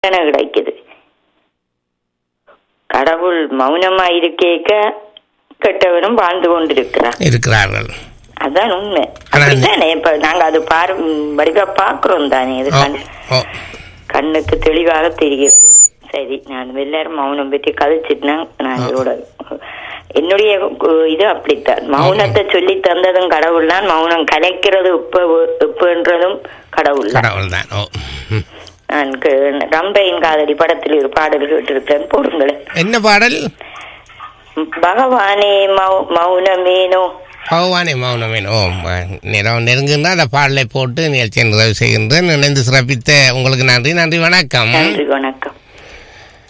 தண்டனை கிடைக்குது கடவுள் மௌனமா இருக்கேக்க கெட்டவனும் வாழ்ந்து கொண்டிருக்கிறான் இருக்கிறார்கள் அதான் உண்மை ஆனா இந்த- அப்படித்தானே இப்ப நாங்க அது பாரு வடிவா பாக்குறோம் தானே இது ஓ, கண் ஓ கண்ணுக்கு தெளிவாக தெரிகிறது சரி நான் எல்லாரும் மௌனம் பற்றி கதைச்சிட்டுனா நான் இதோட என்னுடைய கு- இது அப்படித்தான் மௌனத்தை சொல்லி தந்ததும் கடவுள் தான் மௌனம் கலைக்கிறது உப்பு உப்புன்றதும் கடவுள் தான் கடவுள் தான் ஓ ம். நான் கு- ரம்பையின் காதலி படத்தில் ஒரு பாடல் கேட்டிருக்கேன் போடுங்களேன் என்ன பாடல் பகவானே மௌ மௌனமேனோ பகவானே மௌனமேன் ஓ ம- நிறம் நெருங்குன்னா அந்த பாடலை போட்டு நிகழ்ச்சியை நிறைவு செய்கின்றேன் இணைந்து சிறப்பித்த உங்களுக்கு நன்றி நன்றி வணக்கம் நன்றி வணக்கம்